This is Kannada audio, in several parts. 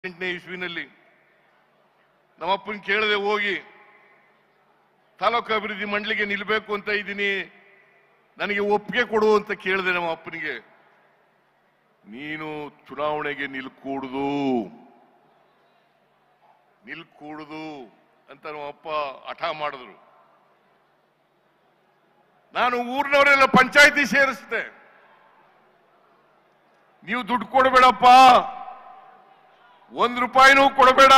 ಎಂಟನೇ ಇಸ್ವಿನಲ್ಲಿ ನಮ್ಮಪ್ಪನ ಕೇಳದೆ ಹೋಗಿ ತಾಲೂಕು ಅಭಿವೃದ್ಧಿ ಮಂಡಳಿಗೆ ನಿಲ್ಬೇಕು ಅಂತ ಇದ್ದೀನಿ ನನಗೆ ಒಪ್ಪಿಗೆ ಕೊಡು ಅಂತ ಕೇಳಿದೆ ನಮ್ಮ ಅಪ್ಪನಿಗೆ ನೀನು ಚುನಾವಣೆಗೆ ನಿಲ್ಕೂಡುದು ನಿಲ್ಕೂಡುದು ಅಂತ ನಮ್ಮ ಅಪ್ಪ ಹಠ ಮಾಡಿದ್ರು ನಾನು ಊರಿನವರೆಲ್ಲ ಪಂಚಾಯತಿ ಸೇರಿಸ್ದೆ ನೀವು ದುಡ್ಡು ಕೊಡಬೇಡಪ್ಪ ಒಂದ್ ರೂಪಾಯಿನೂ ಕೊಡಬೇಡ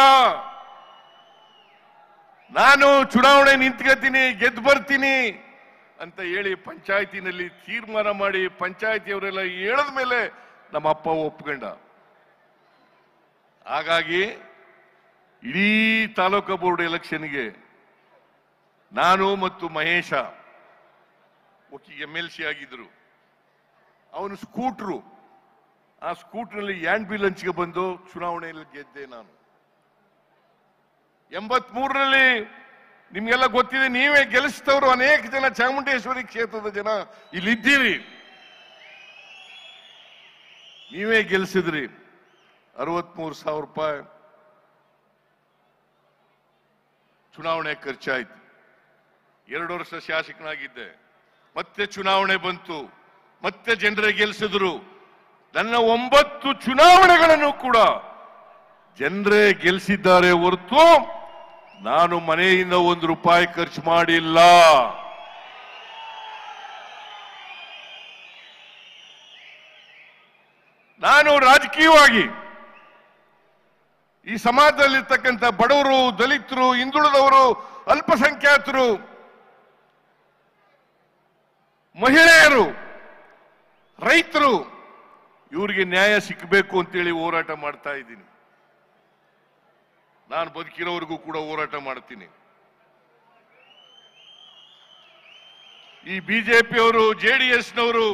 ನಾನು ಚುನಾವಣೆ ನಿಂತ್ಕೋತೀನಿ ಗೆದ್ದು ಬರ್ತೀನಿ ಅಂತ ಹೇಳಿ ಪಂಚಾಯತಿನಲ್ಲಿ ತೀರ್ಮಾನ ಮಾಡಿ ಪಂಚಾಯತಿಯವರೆಲ್ಲ ಹೇಳದ ಮೇಲೆ ನಮ್ಮ ಅಪ್ಪ ಒಪ್ಕೊಂಡ ಹಾಗಾಗಿ ಇಡೀ ತಾಲೂಕು ಬೋರ್ಡ್ ಎಲೆಕ್ಷನ್ಗೆ ನಾನು ಮತ್ತು ಮಹೇಶ ಎಂ ಎಲ್ ಸಿ ಆಗಿದ್ರು ಅವನು ಸ್ಕೂಟ್ರು ಆ ಸ್ಕೂಟ್ರಲ್ಲಿ ಹ್ಯಾಂಡ್ ಬಿಲ್ ಹಂಚಿಗೆ ಬಂದು ಚುನಾವಣೆಯಲ್ಲಿ ಗೆದ್ದೆ ನಾನು ಎಂಬತ್ ಮೂರರಲ್ಲಿ ನಿಮ್ಗೆಲ್ಲ ಗೊತ್ತಿದೆ ನೀವೇ ಗೆಲ್ಲಿಸಿದವರು ಅನೇಕ ಜನ ಚಾಮುಂಡೇಶ್ವರಿ ಕ್ಷೇತ್ರದ ಜನ ಇಲ್ಲಿದ್ದೀರಿ ನೀವೇ ಗೆಲ್ಸಿದ್ರಿ ಅರವತ್ಮೂರು ಸಾವಿರ ರೂಪಾಯಿ ಚುನಾವಣೆ ಖರ್ಚಾಯ್ತು ಎರಡು ವರ್ಷ ಶಾಸಕನಾಗಿದ್ದೆ ಮತ್ತೆ ಚುನಾವಣೆ ಬಂತು ಮತ್ತೆ ಜನರೇ ಗೆಲ್ಸಿದ್ರು ನನ್ನ ಒಂಬತ್ತು ಚುನಾವಣೆಗಳನ್ನು ಕೂಡ ಜನರೇ ಗೆಲ್ಸಿದ್ದಾರೆ ಹೊರತು ನಾನು ಮನೆಯಿಂದ ಒಂದು ರೂಪಾಯಿ ಖರ್ಚು ಮಾಡಿಲ್ಲ ನಾನು ರಾಜಕೀಯವಾಗಿ ಈ ಸಮಾಜದಲ್ಲಿರ್ತಕ್ಕಂಥ ಬಡವರು ದಲಿತರು ಹಿಂದುಳಿದವರು ಅಲ್ಪಸಂಖ್ಯಾತರು ಮಹಿಳೆಯರು ರೈತರು ಇವರಿಗೆ ನ್ಯಾಯ ಸಿಕ್ಕಬೇಕು ಅಂತೇಳಿ ಹೋರಾಟ ಮಾಡ್ತಾ ಇದ್ದೀನಿ ನಾನು ಬದುಕಿರೋವರೆಗೂ ಕೂಡ ಹೋರಾಟ ಮಾಡ್ತೀನಿ ಈ ಬಿಜೆಪಿಯವರು ಜೆಡಿಎಸ್ನವರು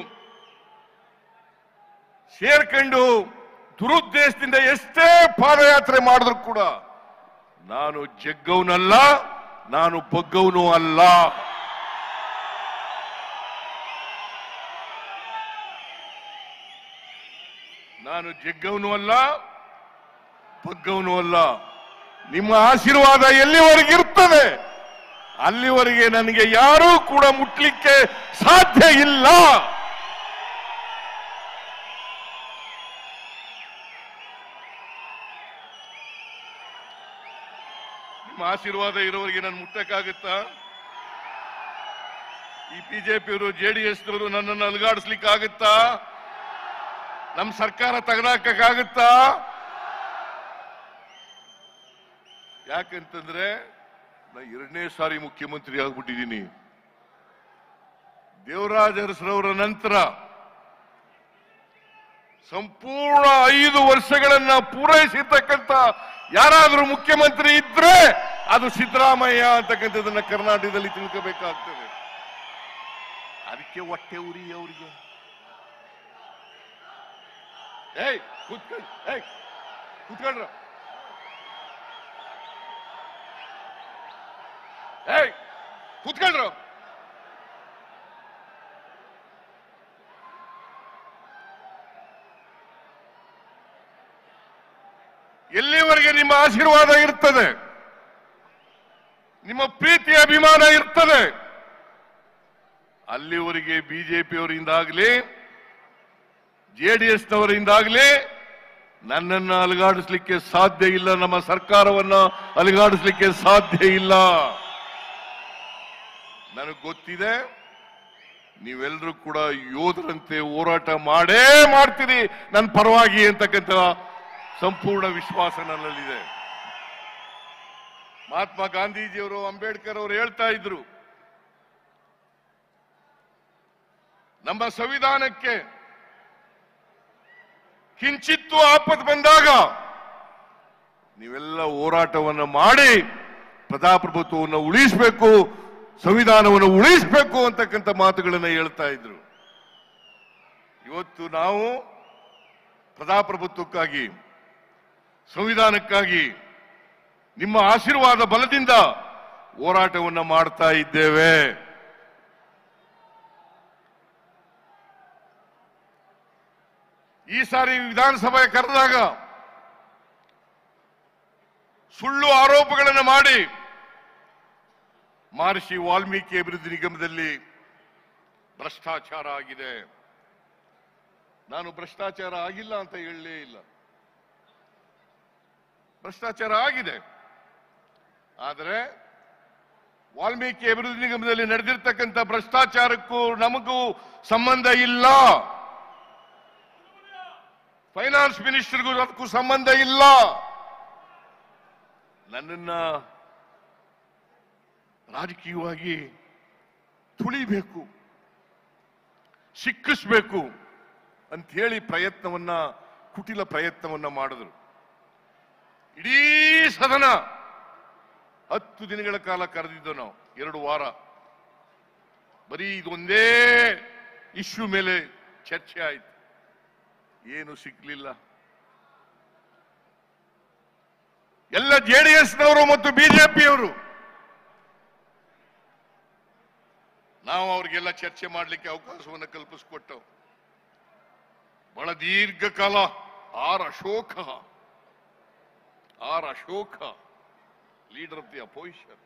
ಸೇರ್ಕೊಂಡು ದುರುದ್ದೇಶದಿಂದ ಎಷ್ಟೇ ಪಾದಯಾತ್ರೆ ಮಾಡಿದ್ರು ಕೂಡ ನಾನು ಜಗ್ಗವನಲ್ಲ ನಾನು ಬಗ್ಗವನು ಅಲ್ಲ ನಾನು ಜಗ್ಗವನು ಅಲ್ಲ ಬಗ್ಗವನು ಅಲ್ಲ ನಿಮ್ಮ ಆಶೀರ್ವಾದ ಎಲ್ಲಿವರೆಗಿರ್ತದೆ ಅಲ್ಲಿವರೆಗೆ ನನಗೆ ಯಾರೂ ಕೂಡ ಮುಟ್ಲಿಕ್ಕೆ ಸಾಧ್ಯ ಇಲ್ಲ ನಿಮ್ಮ ಆಶೀರ್ವಾದ ಇರೋವರೆಗೆ ನಾನು ಮುಟ್ಟಕ್ಕಾಗುತ್ತಾ ಈ ಬಿಜೆಪಿಯವರು ಜೆಡಿಎಸ್ನವರು ನನ್ನನ್ನು ಅಲುಗಾಡಿಸ್ಲಿಕ್ಕಾಗುತ್ತಾ ನಮ್ಮ ಸರ್ಕಾರ ತೆಗೆದಾಕಕ್ಕಾಗುತ್ತಾ ಯಾಕಂತಂದ್ರೆ ನಾ ಎರಡನೇ ಸಾರಿ ಮುಖ್ಯಮಂತ್ರಿ ಆಗ್ಬಿಟ್ಟಿದ್ದೀನಿ ದೇವರಾಜ ಅರಸರವರ ನಂತರ ಸಂಪೂರ್ಣ ಐದು ವರ್ಷಗಳನ್ನ ಪೂರೈಸಿರ್ತಕ್ಕಂಥ ಯಾರಾದರೂ ಮುಖ್ಯಮಂತ್ರಿ ಇದ್ರೆ ಅದು ಸಿದ್ದರಾಮಯ್ಯ ಅಂತಕ್ಕಂಥದ್ದನ್ನ ಕರ್ನಾಟಕದಲ್ಲಿ ತಿಳ್ಕೋಬೇಕಾಗ್ತದೆ ಅದಕ್ಕೆ ಹೊಟ್ಟೆ ಉರಿ ಅವರಿಗೆ ಏಯ್ ಕೂತ್ಕೊಳ್ಳಿ ಏಯ್ ಕೂತ್ಕೊಳ್ರ ಏಯ್ ಕೂತ್ಕೊಳ್ರು ಎಲ್ಲಿವರೆಗೆ ನಿಮ್ಮ ಆಶೀರ್ವಾದ ಇರ್ತದೆ ನಿಮ್ಮ ಪ್ರೀತಿ ಅಭಿಮಾನ ಇರ್ತದೆ ಅಲ್ಲಿವರೆಗೆ ಬಿಜೆಪಿಯವರಿಂದಾಗಲಿ ಜೆಡಿಎಸ್ನವರಿಂದಾಗಲಿ ನನ್ನನ್ನು ಅಲುಗಾಡಿಸ್ಲಿಕ್ಕೆ ಸಾಧ್ಯ ಇಲ್ಲ ನಮ್ಮ ಸರ್ಕಾರವನ್ನ ಅಲುಗಾಡಿಸ್ಲಿಕ್ಕೆ ಸಾಧ್ಯ ಇಲ್ಲ ನನಗೆ ಗೊತ್ತಿದೆ ನೀವೆಲ್ಲರೂ ಕೂಡ ಯೋಧರಂತೆ ಹೋರಾಟ ಮಾಡೇ ಮಾಡ್ತೀರಿ ನನ್ನ ಪರವಾಗಿ ಅಂತಕ್ಕಂಥ ಸಂಪೂರ್ಣ ವಿಶ್ವಾಸ ನನ್ನಲ್ಲಿದೆ ಮಹಾತ್ಮ ಗಾಂಧೀಜಿಯವರು ಅಂಬೇಡ್ಕರ್ ಅವರು ಹೇಳ್ತಾ ಇದ್ರು ನಮ್ಮ ಸಂವಿಧಾನಕ್ಕೆ ಕಿಂಚಿತ್ತು ಆಪತ್ತು ಬಂದಾಗ ನೀವೆಲ್ಲ ಹೋರಾಟವನ್ನು ಮಾಡಿ ಪ್ರಜಾಪ್ರಭುತ್ವವನ್ನು ಉಳಿಸಬೇಕು ಸಂವಿಧಾನವನ್ನು ಉಳಿಸಬೇಕು ಅಂತಕ್ಕಂಥ ಮಾತುಗಳನ್ನು ಹೇಳ್ತಾ ಇದ್ರು ಇವತ್ತು ನಾವು ಪ್ರಜಾಪ್ರಭುತ್ವಕ್ಕಾಗಿ ಸಂವಿಧಾನಕ್ಕಾಗಿ ನಿಮ್ಮ ಆಶೀರ್ವಾದ ಬಲದಿಂದ ಹೋರಾಟವನ್ನು ಮಾಡ್ತಾ ಇದ್ದೇವೆ ಈ ಸಾರಿ ವಿಧಾನಸಭೆ ಕರೆದಾಗ ಸುಳ್ಳು ಆರೋಪಗಳನ್ನು ಮಾಡಿ ಮಹರ್ಷಿ ವಾಲ್ಮೀಕಿ ಅಭಿವೃದ್ಧಿ ನಿಗಮದಲ್ಲಿ ಭ್ರಷ್ಟಾಚಾರ ಆಗಿದೆ ನಾನು ಭ್ರಷ್ಟಾಚಾರ ಆಗಿಲ್ಲ ಅಂತ ಹೇಳಲೇ ಇಲ್ಲ ಭ್ರಷ್ಟಾಚಾರ ಆಗಿದೆ ಆದರೆ ವಾಲ್ಮೀಕಿ ಅಭಿವೃದ್ಧಿ ನಿಗಮದಲ್ಲಿ ನಡೆದಿರ್ತಕ್ಕಂಥ ಭ್ರಷ್ಟಾಚಾರಕ್ಕೂ ನಮಗೂ ಸಂಬಂಧ ಇಲ್ಲ ಫೈನಾನ್ಸ್ ಮಿನಿಸ್ಟರ್ಗೂ ಅದಕ್ಕೂ ಸಂಬಂಧ ಇಲ್ಲ ನನ್ನನ್ನ ರಾಜಕೀಯವಾಗಿ ತುಳಿಬೇಕು ಸಿಕ್ಕಿಸ್ಬೇಕು ಅಂತ ಹೇಳಿ ಪ್ರಯತ್ನವನ್ನ ಕುಟಿಲ ಪ್ರಯತ್ನವನ್ನ ಮಾಡಿದ್ರು ಇಡೀ ಸದನ ಹತ್ತು ದಿನಗಳ ಕಾಲ ಕರೆದಿದ್ದು ನಾವು ಎರಡು ವಾರ ಬರೀ ಇದೊಂದೇ ಇಶ್ಯೂ ಮೇಲೆ ಚರ್ಚೆ ಆಯ್ತು ಏನು ಸಿಗ್ಲಿಲ್ಲ ಎಲ್ಲ ಜೆಡಿಎಸ್ನವರು ಮತ್ತು ಬಿಜೆಪಿಯವರು ನಾವು ಅವ್ರಿಗೆಲ್ಲ ಚರ್ಚೆ ಮಾಡಲಿಕ್ಕೆ ಅವಕಾಶವನ್ನು ಕಲ್ಪಿಸಿಕೊಟ್ಟವು ಬಹಳ ದೀರ್ಘಕಾಲ R Ashoka R Ashoka leader of the opposition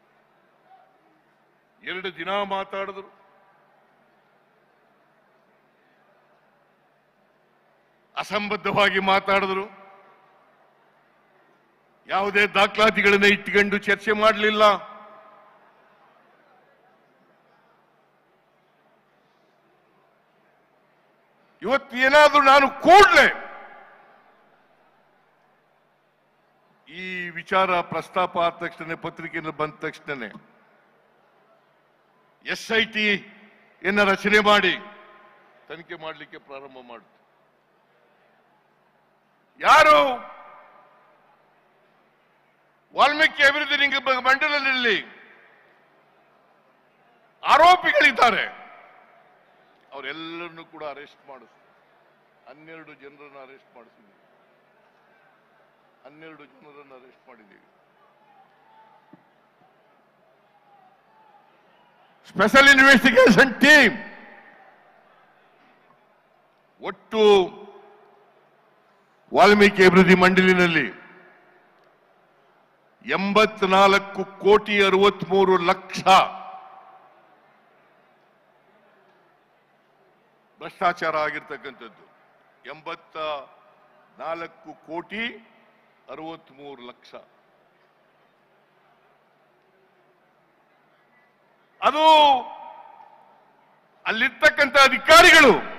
ಎರಡು ದಿನ ಮಾತಾಡಿದ್ರು ಅಸಂಬದ್ಧವಾಗಿ ಮಾತಾಡಿದ್ರು ಯಾವುದೇ ದಾಖಲಾತಿಗಳನ್ನ ಇಟ್ಕೊಂಡು ಚರ್ಚೆ ಮಾಡಲಿಲ್ಲ ಇವತ್ತು ಏನಾದ್ರೂ ನಾನು ಕೂಡ್ಲೆ ಈ ವಿಚಾರ ಪ್ರಸ್ತಾಪ ಆದ ತಕ್ಷಣ ಪತ್ರಿಕೆಯಲ್ಲಿ ಬಂದ ತಕ್ಷಣನೇ ಎಸ್ ಐ ಟಿ ಎನ್ನ ರಚನೆ ಮಾಡಿ ತನಿಖೆ ಮಾಡಲಿಕ್ಕೆ ಪ್ರಾರಂಭ ಮಾಡಿತು ಯಾರು ವಾಲ್ಮೀಕಿ ಅಭಿವೃದ್ಧಿ ನಿಗಮ ಮಂಡಲದಲ್ಲಿ ಆರೋಪಿಗಳಿದ್ದಾರೆ ಅವರೆಲ್ಲರನ್ನು ಕೂಡ ಅರೆಸ್ಟ್ ಮಾಡಿಸ್ ಹನ್ನೆರಡು ಜನರನ್ನು ಅರೆಸ್ಟ್ ಮಾಡಿಸಿದ್ದೀವಿ ಹನ್ನೆರಡು ಜನರನ್ನು ಅರೆಸ್ಟ್ ಮಾಡಿದ್ದೀವಿ ಸ್ಪೆಷಲ್ ಇನ್ವೆಸ್ಟಿಗೇಷನ್ ಟೀಮ್ ಒಟ್ಟು ವಾಲ್ಮೀಕಿ ಅಭಿವೃದ್ಧಿ ಮಂಡಳಿನಲ್ಲಿ ಎಂಬತ್ನಾಲ್ಕು ಕೋಟಿ ಅರವತ್ಮೂರು ಲಕ್ಷ ಭ್ರಷ್ಟಾಚಾರ ಆಗಿರ್ತಕ್ಕಂಥದ್ದು ಎಂಬತ್ತ ನಾಲ್ಕು ಕೋಟಿ ಅರವತ್ಮೂರು ಲಕ್ಷ ಅದು ಅಲ್ಲಿರ್ತಕ್ಕಂಥ ಅಧಿಕಾರಿಗಳು